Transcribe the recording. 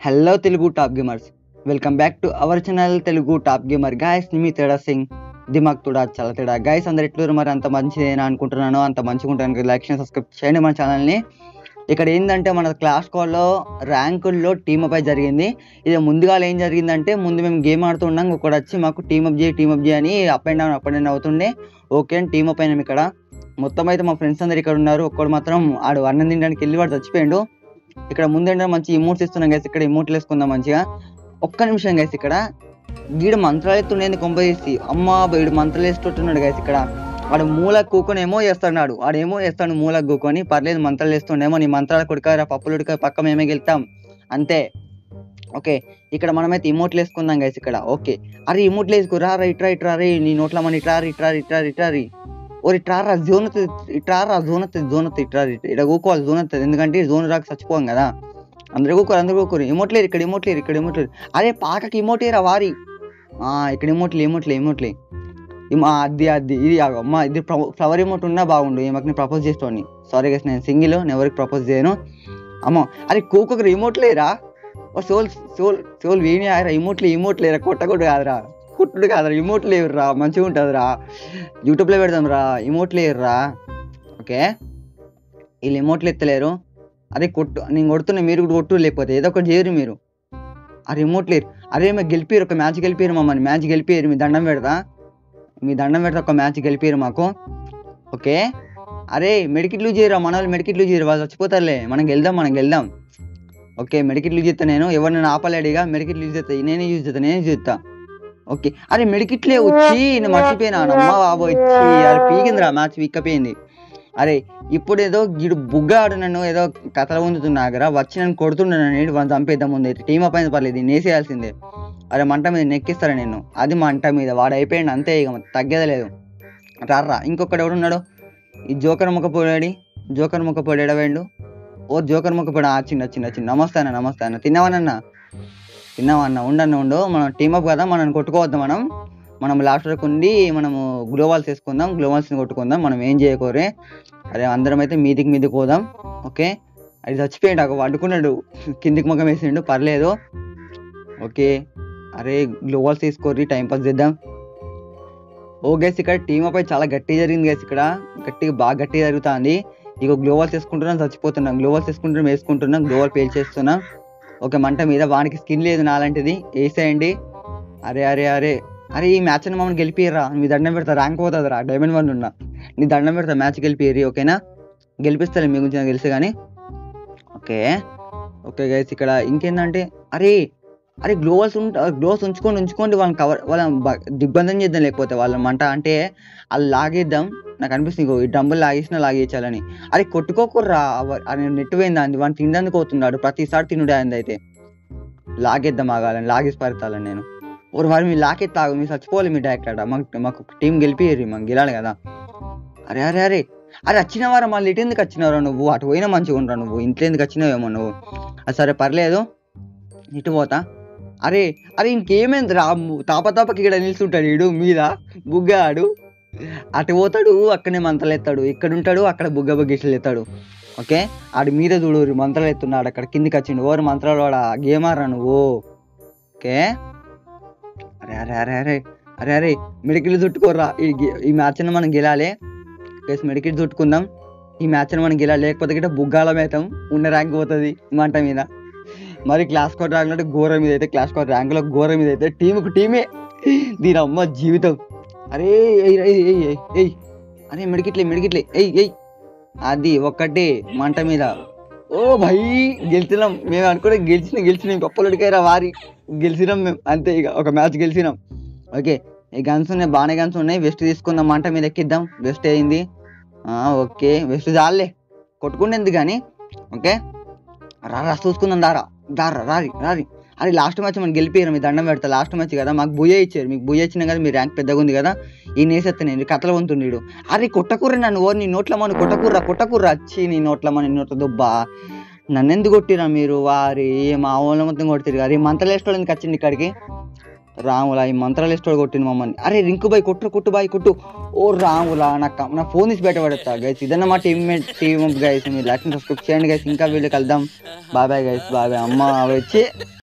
Hello Telugu top gamers welcome back to our channel Telugu top gamer guys మీ తేడా సింగ్ దిమాగ్ తుడా చాలా తేడా గాయస్ అందరు ఎట్లు మరి అంత మంచిదేనా అనుకుంటున్నాను అంత మంచిగా ఉంటాను లైక్ చేయండి సబ్స్క్రైబ్ చేయండి మన ఛానల్ని ఇక్కడ ఏంటంటే మన క్లాస్ కాల్లో ర్యాంకుల్లో టీమ్ అప్ అయి జరిగింది ఇది ముందుగా ఏం జరిగిందంటే ముందు మేము గేమ్ ఆడుతున్నాం ఒకడు వచ్చి మాకు టీమ్ అప్ చేయి టీమ్ అప్ చేయి అని up and down up and down అవుతుండే ఓకే అని టీమ్ అప్ అయినాం ఇక్కడ మొత్తం అయితే మా ఫ్రెండ్స్ అందరు ఇక్కడ ఉన్నారు ఒక్కడు మాత్రం ఆడు అన్నం తినడానికి వెళ్ళి వాడు చచ్చిపోయాడు ఇక్కడ ముందేంటో మంచి ఇమోట్స్ ఇస్తున్నాం గైస్ ఇక్కడ ఇమోట్లు వేసుకుందాం మంచిగా ఒక్క నిమిషం గైస్ ఇక్కడ వీడు మంత్రాలు ఎత్తుండేది కొంప చేసి అమ్మ వీడు మంత్రాలు వేస్తుంటున్నాడు గైస్ ఇక్కడ వాడు మూల కూకొని ఏమో చేస్తున్నాడు వాడేమో చేస్తాడు మూల కూకొని పర్లేదు మంత్రాలు వేస్తుండేమో నీ మంత్రాల కొడుక పప్పులుడిక పక్క మేమే గెలుతాం అంతే ఓకే ఇక్కడ మనమైతే ఇమోట్లు వేసుకుందాం గైస్ ఇక్కడ ఓకే అరే ఇమోట్లు వేసుకో రా రా ఇట్రా ఇట్రా రే నీ నోట్ల మన ఇట్రా రా, ఇట్రా రా, ఇట్రా రా, ఇట్రా రీ ఓ ఇట్రా రా జోన్ ఇట్రా రా జోన్ వస్తుంది జోన్ వస్తుంది ఇట్రా రా, ఇక్కడ కూకోవాలి జోన్ వస్తుంది ఎందుకంటే జోన్ రాక చచ్చిపోం కదా అందరు కూకోరు అందరు కూకోరు ఇమోట్లేరు ఇక్కడ ఇమోట్లేరు ఇక్కడ ఇమోట్లేరు అరే పాకకి ఇమోటేరా వారి ఆ, ఇక్కడ ఇమోట్లే ఇమోట్లే ఇమోట్లే ఇమ- ఆ, అది అది ఇది ఆగు. అమ్మా ఇది ఫ్లవర్ ఇమోట్ ఉన్నా బాగుండు ఈమెకి నేను ప్రపోజ్ చేస్తాను సారీ గైస్ నేను సింగిల్ నేను ఎవరికి ప్రపోజ్ చేయను అమ్మో అరే కూకొక రిమోట్ లేరా ఓ సోల్ సోల్ సోల్ వీణి ఆరా ఇమోట్లు ఇమోట్ లేరా కొట్టకూడదు కాదురా కుట్టుడు కాదురా ఇమోట్ లేవురా మంచిగా ఉంటుందిరా యూట్యూబ్లో పెడదాం రా ఇమోట్ లేరురా ఓకే వీళ్ళు ఇమోట్లు ఎత్తలేరు అరే కొట్టు నేను కొడుతున్నా మీరు కూడా కొట్టు లేకపోతే ఏదో ఒకటి చేయరు మీరు ఆ రిమోట్ లేరు అరే మేము గెలిపారు ఒక మ్యాచ్ గెలిపారు మమ్మల్ని మ్యాచ్ గెలిపారు మీ దండం పెడతా మీ దండం పెడతా ఒక మ్యాచ్ గెలిపారు మాకు ఓకే అరే మెడికిట్లు చేయరా మన వాళ్ళు మెడికిట్లు చేయరు వాళ్ళు చచ్చిపోతారులే మనం గెలుదాం మనం గెలుదాం ఓకే మెడికిట్లు చేస్తా నేను ఎవరిని ఆపలేడిగా మెడికిట్లు యూజ్ చేస్తా నేనే యూజ్ చేస్తా నేనే చేస్తా ఓకే అరే మెడికిట్లే వచ్చి నేను మర్చిపోయినా అమ్మ బాబు వచ్చి అరే పీకిందిరా మ్యాచ్ వీక్కపోయింది అరే ఇప్పుడు ఏదో గిడు బుగ్గ ఆడు నన్ను ఏదో కథలు పొందుతున్నా దగ్గర వచ్చి నన్ను కొడుతున్నాను నేను వాడిని చంపేద్దాం ముందు టీమ్ అప్ అయింది పర్లేదు నేసేయాల్సిందే అరే మంట మీద నెక్కిస్తారా నేను అది మంట మీద వాడు అయిపోయాడు అంతే ఇక తగ్గేదే లేదు రారా ఇంకొకడు ఎవడున్నాడు ఈ జోకర్ ముఖ పోడాడి జోకర్ ముఖ పోడాడు వేండు ఓ జోకర్ ముఖ పోడా చిన్న చిన్న చిన్న నమస్తే అన్న నమస్తే అన్న తిన్నావనన్న తిన్నావన్న ఉండన్న ఉండు మనం టీమప్ కదా మనం కొట్టుకోవద్దు మనం మనం లాస్ట్ వరకు ఉండి మనము గ్లోవాల్స్ వేసుకుందాం గ్లోవాల్స్ని కొట్టుకుందాం మనం ఏం చేయకూరే అరే అందరం అయితే మీదికి మీదకి పోదాం ఓకే అది చచ్చిపోయాడు అక్కడ వండుకున్నాడు కిందికి ముఖం వేసిండు పర్లేదు ఓకే అరే గ్లోవాల్స్ తీసుకోర్రి టైం పాస్ చేద్దాం ఓ గైస్ ఇక్కడ టీమ్ అప్ అయితే చాలా గట్టిగా జరిగింది గైస్ ఇక్కడ గట్టిగా బాగా గట్టిగా జరుగుతుంది ఇక గ్లోవాల్స్ వేసుకుంటున్నాం చచ్చిపోతున్నాం గ్లోవాల్స్ వేసుకుంటున్నాం వేసుకుంటున్నాం గ్లోవల్ పేల్చేస్తున్నాం ఒక మంట మీద వానికి స్కిన్ లేదు నాలాంటిది వేసేయండి అరే అరే అరే అరే ఈ మ్యాచ్ మమ్మల్ని గెలిపియరా మీ దండం పెడతా ర్యాంక్ పోతుందిరా డైమండ్ వన్ ఉన్నా నీ దండం పెడతా మ్యాచ్ గెలిపియరి ఓకేనా గెలిపిస్తారు మీ గురించి నాకు తెలుసు కానీ ఓకే ఓకే గైస్ ఇక్కడ ఇంకేందంటే అరే అరే గ్లోవల్స్ ఉంట గ్లోవ్స్ ఉంచుకోండి ఉంచుకోండి వాళ్ళని కవర్ వాళ్ళ దిగ్బంధం చేద్దాం లేకపోతే వాళ్ళ మంట అంటే వాళ్ళు లాగేద్దాం నాకు అనిపిస్తుంది ఇగో ఈ డంబుల్ లాగేసినా లాగేయించాలని అరే కొట్టుకోకుర్రా అవ- అని నెట్ పోయింది అంది వాడిని తినడానికి పోతున్నాడు ప్రతిసారి తినుడే అంది అయితే లాగేద్దాం ఆగాలని లాగేసి పరితాలని నేను ఒక వారు మీరు లాకే తాగు మీరు చచ్చిపోవాలి మీ డైరెక్ట్ మాకు మాకు టీం గెలిపియ్యి మాకు గెలాలి కదా అరే అరే అరే అరే వచ్చిన వారా మళ్ళీ ఇటు ఎందుకు వచ్చినవరా నువ్వు అటు పోయినా మంచిగా ఉండరా నువ్వు ఇంట్లో ఎందుకు వచ్చినావేమో నువ్వు అది సరే పర్లేదు ఇటు పోతా అరే అరే ఇంకేమైంది రా తాప తాపకి ఇక్కడ నిల్చుంటాడు ఈడు మీద బుగ్గాడు అటు పోతాడు అక్కడనే మంతలు ఎత్తాడు ఇక్కడ ఉంటాడు అక్కడ బుగ్గ బుగ్గేసలు ఎత్తాడు ఓకే ఆడి మీద చూడు మంత్రాలు ఎత్తున్నాడు అక్కడ కిందికి వచ్చిండు ఓరు మంత్రాలు వాడా గేమారా నువ్వు ఓకే అరే అరే అరే అరే అరే అరే మెడికల్ చుట్టుకోర్రా ఈ గే- ఈ మ్యాచ్ని మనం గెలాలి ప్లస్ మెడికల్ చుట్టుకుందాం ఈ మ్యాచ్ని మనం గెలాలి లేకపోతే గిట్ట బుగ్గాల మేతాం ఉన్న ర్యాంక్ పోతుంది మంట మీద మరి క్లాస్ కోట్ ర్యాంక్ అంటే ఘోర మీద అయితే క్లాస్ కోట్ ర్యాంక్లో ఘోర మీద అయితే టీముకు టీమే దీని అమ్మ జీవితం అరే ఎయ్ ఎయ్ ఎయ్ ఎయ్ ఎయ్ అరే మెడికిట్లే మెడికిట్లే ఎయ్ ఎయ్ అది ఒక్కటి మంట మీద ఓ భయ్ గెలిచినాం మేము అనుకుంటే గెలిచిన గెలిచినాం పప్పులడికాయరా వారి గెలిచినాం మేము అంతే ఇక ఒక మ్యాచ్ గెలిచినాం ఓకే ఈ గన్స్ ఉన్నాయి బాగానే గన్స్ ఉన్నాయి వెస్ట్ తీసుకుందాం మంట మీద ఎక్కిద్దాం వెస్ట్ అయింది ఆ, ఓకే వెస్ట్ చాలే కొట్టుకుండేంది కానీ ఓకే రా రా చూసుకుందాం దారా దారా రారి రారి అరే లాస్ట్ మ్యాచ్ మనం గెలిపారు మీ దండం పెడతా లాస్ట్ మ్యాచ్ కదా మాకు బుయ్య ఇచ్చారు మీకు బుయ్య ఇచ్చినా కదా మీ ర్యాంక్ పెద్దగా ఉంది కదా ఈ నేసెత్త నేను కథలు వంతుండీడు అరే కొట్టకూర నన్ను ఓ నీ నోట్ల మన కొట్టకూర్రా కొట్టకూర్రా వచ్చి నీ నోట్ల మన నీ నోట్ల దుబ్బా నన్ను ఎందుకు కొట్టిరా మీరు వారి మా ఊళ్ళో మొత్తం కొట్టిరు అరే మంతలేస్ట్ ఎందుకు వచ్చింది ఇక్కడికి రాములా ఈ మంత్రాలు ఇష్టోడు కొట్టింది మమ్మల్ని అరే రింకు బాయ్ కొట్టు కొట్టు బాయ్ కొట్టు ఓ రాములా నాకు నా ఫోన్ తీసి బయట పడతా గైస్ ఇదన్న మా టీమ్ టీమ్ గైస్ మీరు లైక్ సబ్స్క్రైబ్ చేయండి గైస్ ఇంకా వీళ్ళు కలుద్దాం బాబాయ్ గైస్ బాబాయ్ అమ్మ వచ్చి